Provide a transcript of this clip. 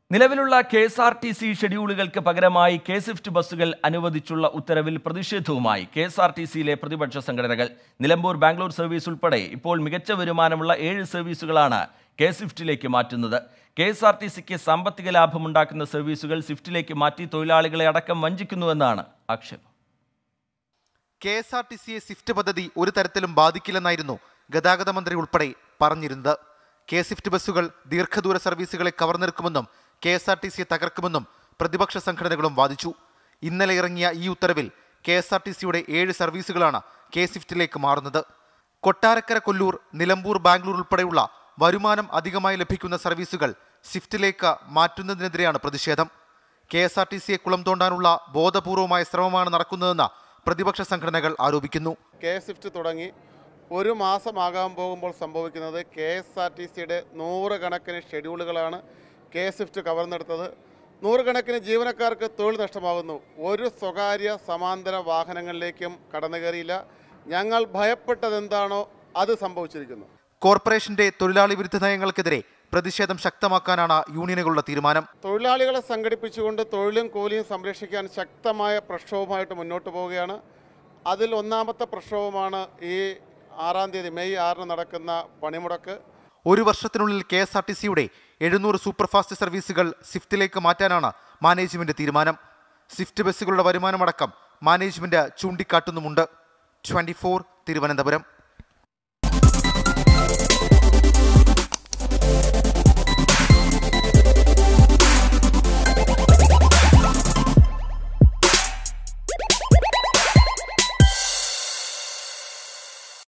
നിലവിലുള്ള K S R T C ഷെഡ്യൂളുകൾക്ക് പകരമായി കെ സ്വിഫ്റ്റ് ബസ്സുകൾ അനുവദിച്ചുള്ള ഉത്തരവിൽ പ്രതിഷേധവുമായി കെ എസ് ആർ ടി സിയിലെ പ്രതിപക്ഷ സംഘടനകൾ നിലമ്പൂർ ബാംഗ്ലൂർ സർവീസ് ഉൾപ്പെടെ ഇപ്പോൾ മികച്ച വരുമാനമുള്ള ഏഴ് സർവീസുകളാണ് കെ സ്വിഫ്റ്റിലേക്ക് മാറ്റുന്നത് കെ എസ് ആർ ടി സിക്ക് സാമ്പത്തിക ലാഭമുണ്ടാക്കുന്ന സർവീസുകൾ സ്വിഫ്റ്റിലേക്ക് മാറ്റി തൊഴിലാളികളെ അടക്കം വഞ്ചിക്കുന്നുവെന്നാണ് ആക്ഷേപം കെ എസ് ആർ ടി സിയെ സ്വിഫ്റ്റ് പദ്ധതി ഒരു തരത്തിലും ബാധിക്കില്ലെന്നായിരുന്നു ഗതാഗത മന്ത്രി ഉൾപ്പെടെ പറഞ്ഞിരുന്നത് കെ സ്വിഫ്റ്റ് ബസ്സുകൾ ദീർഘദൂര സർവീസുകളെ കവർന്നെടുക്കുമെന്നും കെ എസ് ആർ ടി സിയെ തകർക്കുമെന്നും പ്രതിപക്ഷ സംഘടനകളും വാദിച്ചു ഇന്നലെ ഇറങ്ങിയ ഈ ഉത്തരവിൽ കെ എസ് ആർ ടി സിയുടെ ഏഴ് സർവീസുകളാണ് കെ സ്വിഫ്റ്റിലേക്ക് മാറുന്നത് കൊട്ടാരക്കര കൊല്ലൂർ നിലമ്പൂർ ബാംഗ്ലൂർ ഉൾപ്പെടെയുള്ള വരുമാനം അധികമായി ലഭിക്കുന്ന സർവീസുകൾ സ്വിഫ്റ്റിലേക്ക് മാറ്റുന്നതിനെതിരെയാണ് പ്രതിഷേധം കെ എസ് ആർ ടി സിയെ കുളം തോണ്ടാനുള്ള ബോധപൂർവമായ ശ്രമമാണ് നടക്കുന്നതെന്ന് പ്രതിപക്ഷ സംഘടനകൾ ആരോപിക്കുന്നു കെ സ്വിഫ്റ്റ് തുടങ്ങി ഒരു മാസമാകാൻ പോകുമ്പോൾ സംഭവിക്കുന്നത് കെ എസ് ആർ ടി സിയുടെ നൂറുകണക്കിന് ഷെഡ്യൂളുകളാണ് കെ സ്വിഫ്റ്റ് കവർന്നെടുത്തത് നൂറുകണക്കിന് ജീവനക്കാർക്ക് തൊഴിൽ നഷ്ടമാകുന്നു ഒരു സ്വകാര്യ സമാന്തര വാഹനങ്ങളിലേക്കും കടന്നു കയറിയില്ല ഞങ്ങൾ ഭയപ്പെട്ടതെന്താണോ അത് സംഭവിച്ചിരിക്കുന്നു കോർപ്പറേഷന്റെ തൊഴിലാളി വിരുദ്ധ നയങ്ങൾക്കെതിരെ പ്രതിഷേധം ശക്തമാക്കാനാണ് യൂണിയനുകളുടെ തീരുമാനം തൊഴിലാളികളെ സംഘടിപ്പിച്ചുകൊണ്ട് തൊഴിലും കൂലിയും സംരക്ഷിക്കാൻ ശക്തമായ പ്രക്ഷോഭമായിട്ട് മുന്നോട്ട് പോവുകയാണ് അതിൽ ഒന്നാമത്തെ പ്രക്ഷോഭമാണ് ഈ ആറാം തീയതി മെയ് ആറിന് നടക്കുന്ന പണിമുടക്ക് ഒരു വർഷത്തിനുള്ളിൽ കെ എസ് ആർ ടി സിയുടെ എഴുന്നൂറ് സൂപ്പർഫാസ്റ്റ് സർവീസുകൾ സ്വിഫ്റ്റിലേക്ക് മാറ്റാനാണ് മാനേജ്മെന്റ് തീരുമാനം സ്വിഫ്റ്റ് ബസ്സുകളുടെ വരുമാനമടക്കം മാനേജ്മെന്റ് ചൂണ്ടിക്കാട്ടുന്നുമുണ്ട് ട്വന്റി തിരുവനന്തപുരം